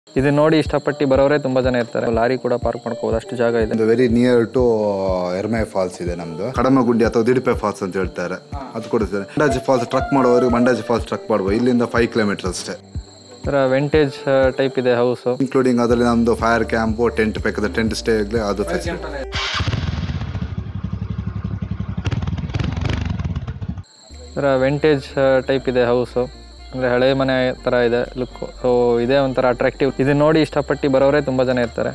ಇದು ನೋಡಿ ಇಷ್ಟಪಟ್ಟು ಬರೋರೇ ತುಂಬ ಜನ ಇರ್ತಾರೆ ಲಾರಿ ಕೂಡ ಪಾರ್ಕ್ ಮಾಡ್ಕೋಬೋದು ಅಷ್ಟು ಜಾಗ ಇದೆ ಒಂದು very near to Erme falls ಇದೆ ನಮ್ದು ಕಡಮಗುಂಡಿ ಅಥವಾ ದಿಡಿಪೆ ಫಾಲ್ಸ್ ಅಂತ ಹೇಳ್ತಾರೆ ಅದು ಕೂಡ ಇದೆ. ಮಂಡಾಜಿ ಫಾಲ್ಸ್ ಟ್ರಕ್ ಮಾಡೋರಿಗೆ ಮಂಡಾಜಿ ಫಾಲ್ಸ್ ಟ್ರಕ್ ಮಾಡ್ಬೋದು ಇಲ್ಲಿಂದ ಫೈವ್ ಕಿಲೋಮೀಟರ್ ಅಷ್ಟೇ ಥರ ವೆಂಟೇಜ್ ಟೈಪ್ ಇದೆ ಹೌಸು ಇನ್ಕ್ಲೂಡಿಂಗ್ ಅದರಲ್ಲಿ ನಮ್ದು ಫೈರ್ ಕ್ಯಾಂಪು ಟೆಂಟ್ ಬೇಕಾದ ಟೆಂಟ್ ಸ್ಟೇ ಆಗಲಿ ಅದು ಫೆಸಿಲಿಟಿ ಥರ ವೆಂಟೇಜ್ ಟೈಪ್ ಇದೆ ಹೌಸು ಅಂದರೆ ಹಳೆ ಮನೆ ಥರ ಇದೆ ಲುಕ್ ಸೊ ಇದೇ ಒಂಥರ ಅಟ್ರಾಕ್ಟಿವ್ ಇದು ನೋಡಿ ಇಷ್ಟಪಟ್ಟು ಬರೋರೇ ತುಂಬ ಜನ ಇರ್ತಾರೆ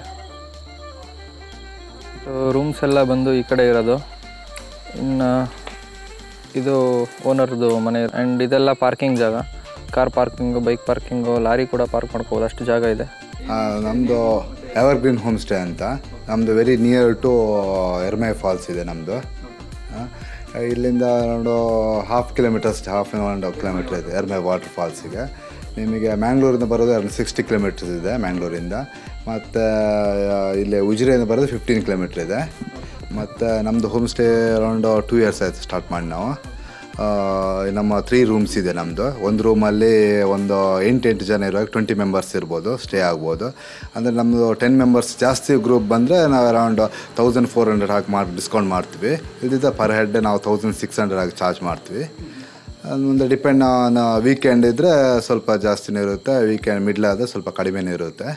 ರೂಮ್ಸ್ ಎಲ್ಲ ಬಂದು ಈ ಕಡೆ ಇರೋದು ಇನ್ನು ಇದು ಓನರ್ದು ಮನೆ ಆ್ಯಂಡ್ ಇದೆಲ್ಲ ಪಾರ್ಕಿಂಗ್ ಜಾಗ car parking bike parking lorry ಕೂಡ ಪಾರ್ಕ್ ಮಾಡ್ಕೋಬೋದು ಅಷ್ಟು ಜಾಗ ಇದೆ ನಮ್ಮದು ಎವರ್ ಗ್ರೀನ್ ಹೋಮ್ ಸ್ಟೇ ಅಂತ ನಮ್ಮದು very near to Erme falls ಇದೆ ನಮ್ಮದು ಇಲ್ಲಿಂದ ಒಂದು ಹಾಫ್ ಕಿಲೋಮೀಟರ್ ಅಷ್ಟೇ ಹಾಫ್ ಆ್ಯಂಡ್ ಒನ್ ಕಿಲೋಮೀಟರ್ ಇದೆ ಎರ್ಮೆ ವಾಟರ್ ಫಾಲ್ಸಿಗೆ ನಿಮಗೆ ಮ್ಯಾಂಗ್ಳೂರಿಂದ ಬರೋದು ಎರಡು ಸಿಕ್ಸ್ಟಿ ಕಿಲೋಮೀಟರ್ಸ್ ಇದೆ ಮ್ಯಾಂಗ್ಳೂರಿಂದ ಮತ್ತು ಇಲ್ಲಿ ಉಜಿರೆಯಿಂದ ಬರೋದು ಫಿಫ್ಟೀನ್ ಕಿಲೋಮೀಟ್ರ್ ಇದೆ ಮತ್ತು ನಮ್ಮದು home stay around two years ಆಯಿತು ಸ್ಟಾರ್ಟ್ ಮಾಡಿ ನಾವು ಆ, ನಮ್ಮ ತ್ರೀ ರೂಮ್ಸ್ ಇದೆ ನಮ್ಮದು ಒಂದು ರೂಮಲ್ಲಿ ಒಂದು ಎಂಟು ಎಂಟು ಜನ ಇರುವಾಗ ಟ್ವೆಂಟಿ ಮೆಂಬರ್ಸ್ ಇರ್ಬೋದು ಸ್ಟೇ ಆಗ್ಬೋದು ಅಂದರೆ ನಮ್ಮದು ಟೆನ್ ಮೆಂಬರ್ಸ್ ಜಾಸ್ತಿ ಗ್ರೂಪ್ ಬಂದರೆ ನಾವು ಅರೌಂಡ್ ತೌಸಂಡ್ ಫೋರ್ ಹಂಡ್ರೆಡ್ ಹಾಕಿ ಮಾಡಿ ಡಿಸ್ಕೌಂಟ್ ಮಾಡ್ತೀವಿ ಇದಿದ್ದ ಪರ್ ಹೆಡ್ ನಾವು ತೌಸಂಡ್ ಸಿಕ್ಸ್ ಹಂಡ್ರೆಡ್ ಆಗಿ ಚಾರ್ಜ್ ಮಾಡ್ತೀವಿ ಮುಂದೆ ಡಿಪೆಂಡ್ ಆನ್ ವೀಕೆಂಡ್ ಇದ್ದರೆ ಸ್ವಲ್ಪ ಜಾಸ್ತಿನೇ ಇರುತ್ತೆ ವೀಕೆಂಡ್ ಮಿಡ್ಲ್ ಆದರೆ ಸ್ವಲ್ಪ ಕಡಿಮೆನೇ ಇರುತ್ತೆ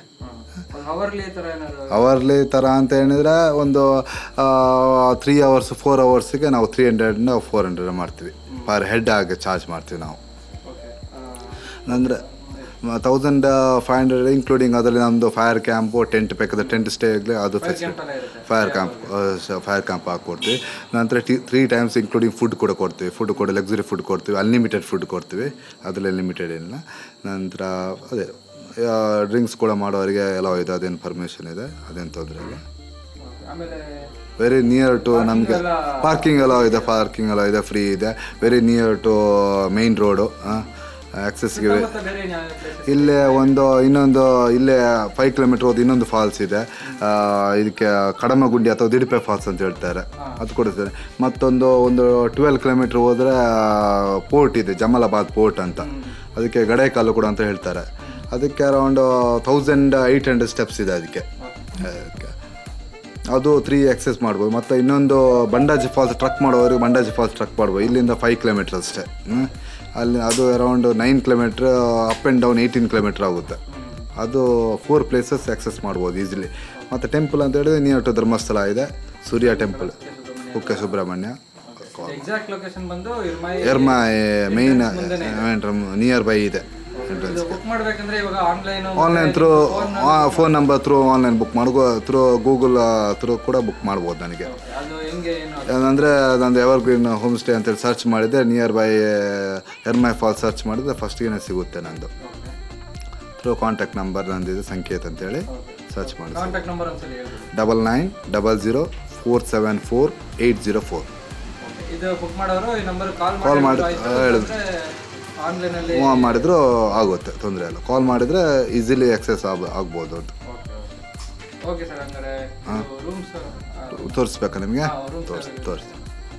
ಅವರ್ಲಿ ಥರ ಅಂತ ಹೇಳಿದ್ರೆ ಒಂದು ತ್ರೀ ಅವರ್ಸ್ ಫೋರ್ ಅವರ್ಸಿಗೆ ನಾವು ತ್ರೀ ಹಂಡ್ರೆಡ್ನ ಫೋರ್ ಹಂಡ್ರೆಡ್ ಮಾಡ್ತೀವಿ ಪರ್ ಹೆಡ್ ಆಗಿ ಚಾರ್ಜ್ ಮಾಡ್ತೀವಿ ನಾವು ಅಂದರೆ ತೌಸಂಡ್ ಫೈವ್ ಹಂಡ್ರೆಡ್ ಇನ್ಕ್ಲೂಡಿಂಗ್ ಅದರಲ್ಲಿ ನಮ್ಮದು ಫೈರ್ ಕ್ಯಾಂಪು ಟೆಂಟ್ ಬೇಕಾದ ಟೆಂಟ್ ಸ್ಟೇ ಆಗಲಿ ಅದು facility fire camp fire camp ಹಾಕ್ಕೊಡ್ತೀವಿ ನಂತರ tea three times including food ಕೂಡ ಕೊಡ್ತೀವಿ ಫುಡ್ ಕೂಡ ಲಕ್ಸುರಿ ಫುಡ್ ಕೊಡ್ತೀವಿ ಅನ್ಲಿಮಿಟೆಡ್ ಫುಡ್ ಕೊಡ್ತೀವಿ ಅದರಲ್ಲಿ ಲಿಮಿಟೆಡ್ ಇಲ್ಲ ನಂತರ ಅದೇ ಡ್ರಿಂಕ್ಸ್ ಕೂಡ ಮಾಡೋರಿಗೆ ಎಲ್ಲ ಇದೆ ಅದೇನು ಪರ್ಮಿಷನ್ ಇದೆ ಅದೇನು ತೊಂದರೆ ಇಲ್ಲ ವೆರಿ ನಿಯರ್ ಟು ನಮಗೆ ಪಾರ್ಕಿಂಗ್ ಎಲ್ಲ ಇದೆ ಪಾರ್ಕಿಂಗ್ ಎಲ್ಲ ಇದೆ ಫ್ರೀ ಇದೆ very near to main road ಆಕ್ಸೆಸ್ಗೆ ಇಲ್ಲೇ ಒಂದು ಇನ್ನೊಂದು ಇಲ್ಲೇ ಫೈವ್ ಕಿಲೋಮೀಟರ್ ಹೋದ ಇನ್ನೊಂದು ಫಾಲ್ಸ್ ಇದೆ ಆ, ಇದಕ್ಕೆ ಕಡಮಗುಂಡಿ ಅಥವಾ ದಿಡಿಪೆ ಫಾಲ್ಸ್ ಅಂತ ಹೇಳ್ತಾರೆ ಅದು ಕೂಡ ಇದೆ ಮತ್ತೊಂದು ಒಂದು ಟ್ವೆಲ್ ಕಿಲೋಮೀಟರ್ ಹೋದರೆ ಪೋರ್ಟ್ ಇದೆ ಜಮಲಾಬಾದ್ ಪೋರ್ಟ್ ಅಂತ ಅದಕ್ಕೆ ಗಡೇಕಾಲು ಕೂಡ ಅಂತ ಹೇಳ್ತಾರೆ ಅದಕ್ಕೆ around thousand eight hundred steps ಇದೆ ಅದಕ್ಕೆ ಅದಕ್ಕೆ ಅದು ತ್ರೀ ಎಕ್ಸೆಸ್ ಮಾಡ್ಬೋದು ಮತ್ತು ಇನ್ನೊಂದು ಬಂಡಾಜಿ ಫಾಲ್ಸ್ ಟ್ರಕ್ ಮಾಡೋರಿಗೆ ಬಂಡಾಜಿ ಫಾಲ್ಸ್ ಟ್ರಕ್ ಮಾಡ್ಬೋದು ಇಲ್ಲಿಂದ ಫೈವ್ ಕಿಲೋಮೀಟರ್ ಅಷ್ಟೇ ಹ್ಮ್. ಅಲ್ಲಿ ಅದು around nine kilometre up and down eighteen kilometre ಆಗುತ್ತೆ ಅದು ಫೋರ್ ಪ್ಲೇಸಸ್ ಎಕ್ಸೆಸ್ ಮಾಡ್ಬೋದು ಈಸಿಲಿ ಮತ್ತು ಟೆಂಪಲ್ ಅಂತ ಹೇಳಿದ್ರೆ ನಿಯರ್ ಟು ಧರ್ಮಸ್ಥಳ ಇದೆ Surya temple Kukke Subrahmanya exact location ಬಂದು ಎರ್ಮ ಮೇಯ್ನ್ ನಿಯರ್ ಬೈ ಇದೆ ಎಂಟ್ರೆನ್ಸ್ ಬುಕ್ ಮಾಡ್ಬೇಕಂದ್ರೆ ಇವಾಗ online online through phone number through online book ಮಾಡ್ಕೋ ಥ್ರೂ ಗೂಗಲ್ ಥ್ರೂ ಕೂಡ ಬುಕ್ ಮಾಡ್ಬೋದು ನನಗೆ ಅದು ಹೆಂಗೆ ಏನು ಅಂದರೆ ನಂದು ಎವರ್ ಗ್ರೀನ್ ಹೋಮ್ ಸ್ಟೇ ಅಂತೇಳಿ ಸರ್ಚ್ ಮಾಡಿದ್ರೆ near by Erme fall search ಮಾಡಿದ್ರೆ ಫಸ್ಟ್ಗೆ ಸಿಗುತ್ತೆ ನಂದು ಥ್ರೂ ಕಾಂಟ್ಯಾಕ್ಟ್ ನಂಬರ್ ನಂದಿದೆ ಸಂಕೇತ್ ಅಂತೇಳಿ ಸರ್ಚ್ ಮಾಡಿ ಕಾಂಟ್ಯಾಕ್ಟ್ ನಂಬರ್ ಒಂದ್ಸಲ ಹೇಳಿ double nine double zero four seven four eight zero four ಇದು ಬುಕ್ ಮಾಡೋರು ಈ ನಂಬರ್ ಕಾಲ್ ಕಾಲ್ ಮಾಡಿ ಹೇಳಿದ್ರು ಆನ್ಲೈನ್ ಅಲ್ಲಿ ಮಾಡಿದ್ರು ಆಗುತ್ತೆ ತೊಂದರೆ ಇಲ್ಲ ಕಾಲ್ ಮಾಡಿದರೆ ಈಸಿಲಿ ಎಕ್ಸೆಸ್ ಆಗ ಆಗ್ಬೋದು ಅಂತ ಓಕೆ ಸರ್ ಹಂಗಾರೆ ರೂಮ್ಸ್ ತೋರಿಸ್ಬೇಕಾ ನಿಮಗೆ ತೋರಿಸಿ ತೋರಿಸಿ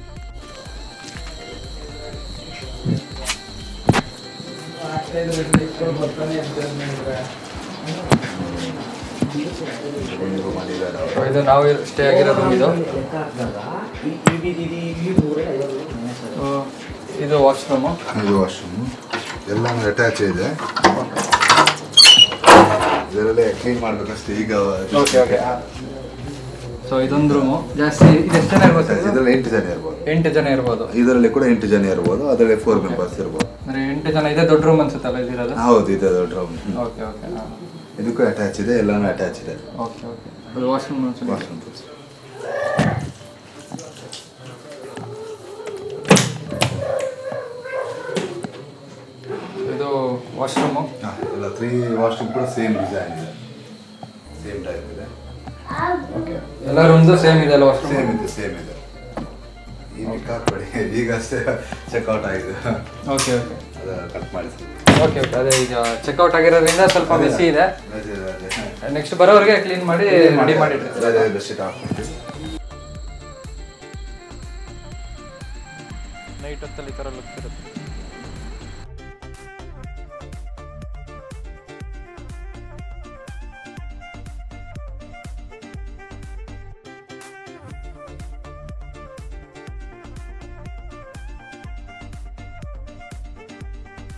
ಇದು ನಾವು ಸ್ಟೇ ಆಗಿರೋ ರೂಮ್ ಇದು So, ಇದು ವಾಶ್ರೂಮು ಇದು ವಾಶ್ರೂಮು ಎಲ್ಲ ಅಟ್ಯಾಚ್ ಇದೆ ಇದರಲ್ಲೇ ಕ್ಲೀನ್ ಮಾಡ್ಬೇಕಷ್ಟೇ ಈಗ ಓಕೆ ಓಕೆ ಸೊ ಇದೊಂದು ರೂಮು ಜಾಸ್ತಿ ಇದು ಎಷ್ಟು ಜನ ಇರ್ಬೋದು ಸರ್ ಇದರಲ್ಲಿ ಎಂಟು ಜನ ಇರ್ಬೋದು ಎಂಟು ಜನ ಇರ್ಬೋದು ಇದರಲ್ಲಿ ಕೂಡ ಎಂಟು ಜನ ಇರ್ಬೋದು ಅದರಲ್ಲಿ ಫೋರ್ ಮೆಂಬರ್ಸ್ ಇರ್ಬೋದು ಅಂದ್ರೆ ಎಂಟು ಜನ ಇದೆ ದೊಡ್ಡ ರೂಮ್ ಅನ್ಸುತ್ತಲ್ಲ ಇದಿರೋದು ಹೌದು ಇದೆ ದೊಡ್ಡ ರೂಮ್ ಓಕೆ ಓಕೆ ಇದಕ್ಕೂ ಅಟ್ಯಾಚ್ ಇದೆ ಎಲ್ಲಾನು ಅಟ್ಯಾಚ್ ಇದೆ ಓಕೆ ಓಕೆ ಅದು ವಾಶ್ರೂಮ್ ಅನ್ಸುತ್ತೆ ವಾಶ್ರೂಮ್ ತೋರಿಸಿ ಇದು ವಾಶ್ರೂಮು ಹಾಂ ಎಲ್ಲ ತ್ರೀ ವಾಶ್ರೂಮ್ ಕೂಡ ಸೇಮ್ ಡಿಸೈನ್ ಇದೆ ಸೇಮ್ ಟೈಪ್ ಇದೆ ಓಕೆ ಎಲ್ಲ ರೂಮ್ದು ಸೇಮ್ ಇದೆ ಅಲ್ಲ ವಾಶ್ರೂಮ್ ಸೇಮ್ ಇದೆ ಸೇಮ್ ಇದೆ ಈಗ ಕಾಕ್ಬೇಡಿ ಈಗ ಅಷ್ಟೇ ಚೆಕ್ಔಟ್ ಆಗಿದೆ ಓಕೆ ಓಕೆ ಅದು ಕಟ್ ಮಾಡಿ ಓಕೆ ಓಕೆ ಅದೇ ಈಗ ಚೆಕ್ಔಟ್ ಆಗಿರೋದ್ರಿಂದ ಸ್ವಲ್ಪ ಬಿಸಿ ಇದೆ ರಜೆ ರಜೆ ನೆಕ್ಸ್ಟ್ ಬರೋರಿಗೆ ಕ್ಲೀನ್ ಮಾಡಿ ರೆಡಿ ಮಾಡಿಟ್ರಿ ರಜೆ ಬೆಡ್ಶೀಟ್ ಹಾಕ್ಬಿಟ್ಟು ನೈಟ್ ಹೊತ್ತಲ್ಲಿ ಈ ಥರ ಲುಕ್ ಇರುತ್ತೆ